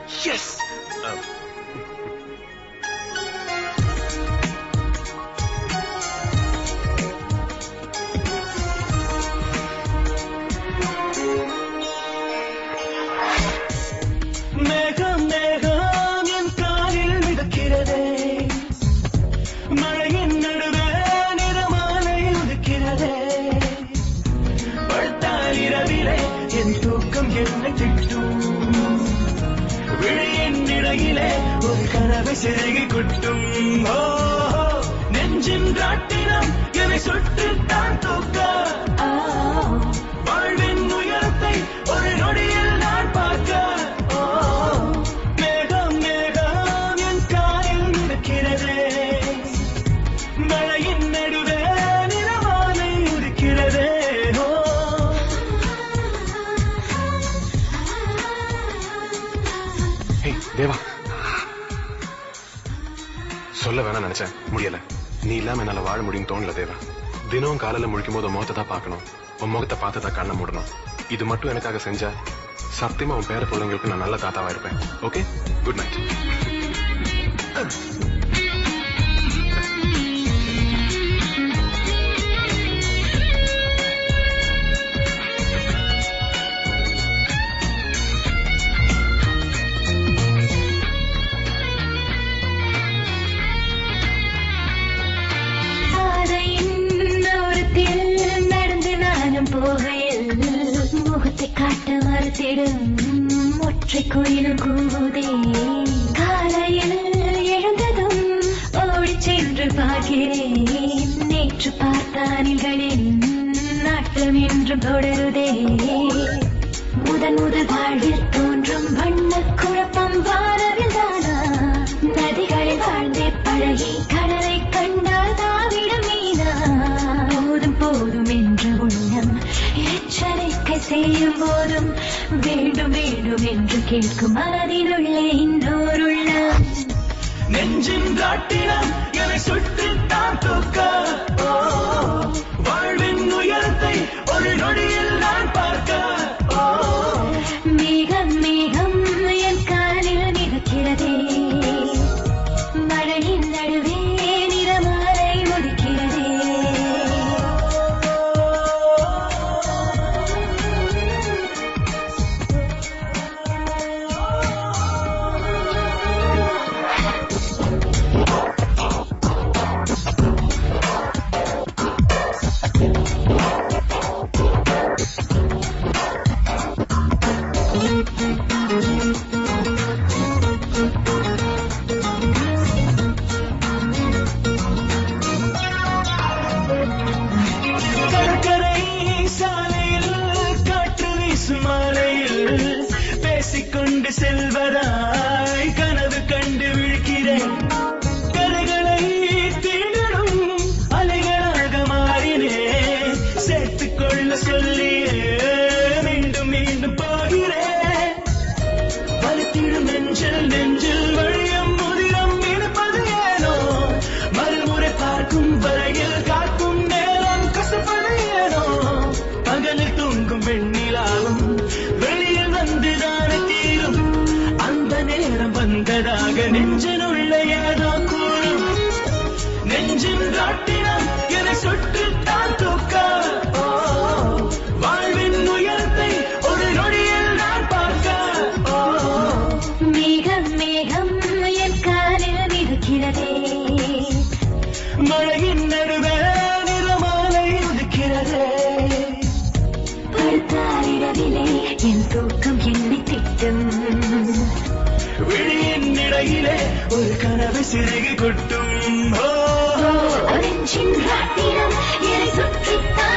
S மேகம் மேகம் என் காலில் மிதக்கிறதே மழையின் நடுவே நிறமாலை உதிக்கிறதே படுத்தால் இரவிலே என் தூக்கம் என்னை திட்டும் விழியின் இடையிலே ஒரு கனவை சிறுகி குட்டும் ஓ நெஞ்சின் ராட்டினம் என்னை சுட்டுத்தான் தூக்க வாழ்வின் உயரத்தை ஒரு நொடியில் நான் பார்க்க ஓ மேகம் மேகம் என் காலில் மிதக்கிறதே மழையின் நடுவே நிறமாலை உதிக்கிறதே ஓ ஏய் தேவா சொல்ல வேணாம் நினைச்சேன் முடியல நீ இல்லாம என்னால வாழ முடியும் தோணல தேவா தினம் காலையில முழிக்கும் போது உன் முகத்தை தான் பார்க்கணும் உன் முகத்தை பார்த்து தான் கண்ணை மூடணும் இது மட்டும் எனக்காக செஞ்சா சத்தியமா உன் பேர பிள்ளைங்களுக்கு நான் நல்ல தாத்தாவா இருப்பேன் ஓகே குட் நைட் பாதையின் ஓரத்தில் நடந்து நானும் போகையில் முகத்தை காட்ட மறுத்திடும் ஒற்றை கோயிலும் கூதே காலையில் எழுந்ததும் ஓடிச் சென்று பார்க்கிறேன் நேற்று பார்த்த அணில்களின் நாட்டம் என்றும் தொடருதே முதன் முதல் வாழ்வில் தோன்றும் வண்ண குழப்பம் வானவில் தானா நதிகளில் வாழ்ந்தே பழகி கடலை கண்டால் தாவிடும் மீனா போதும் போதும் என்ற உள்ளம் எச்சரிக்கை செய்யும் போதும் வேண்டும் வேண்டும் என்று கேட்கும் மனதிலுள்ளே இன்னோருள்ளம் நெஞ்சின் ராட்டினம் என்னை சுட்டுத்தான் தூக்க ஓ, வாழ்வின் உயரத்தை ஒரு நொடியில் நான் பார்க்க ஓ, மேகம் மேகம் என் காலில் மிதக்கிறதே மழையின் நடுவே நிறமாலை ஒதுக்கிறதே கடற்கரை சாலையில் காற்று வீசும் மாலையில் பேசிக்கொண்டு செல்வதாய் கனவு கண்டு விழிக்கிறேன் கரைகளை தீண்டிடும் அலைகளாக மாறினேன் சேர்த்துக் கொள்ள சொல்லியே மீண்டும் மீண்டும் போகிறேன் வலுத்திடும் நெஞ்சில் நெஞ்சில் வழியும் முதிரம் இருப்பது ஏனோ மறுமுறை பார்க்கும் வரையில் காக்கும் நேரம் கசப்பது ஏனோ பகலில் தூங்கும் வெண்ணிலாவும் வெளியில் வந்துதான தீரும் அந்த நேரம் வந்ததாக நெஞ்சினுள்ள ஏதோ கூறும் நெஞ்சின் ராட்டினம் என சுட்டுத்தான் தூக்க ஓ, வாழ்வின் உயரத்தை ஒரு நொடியில் நான் பார்க்க ஓ, மேகம் மேகம் என் காலில் மிதக்கிறதே மழையின் நடுவே நிறமாலை உதிக்கிறதே படுத்தால் இரவிலே என் தூக்கம் என்னை திட்டும் விழியின் இடையிலே ஒரு கனவு சிறுகி கொட்டும் ஓ, நெஞ்சின் ராட்டினம் என்னை சுற்றித்தான்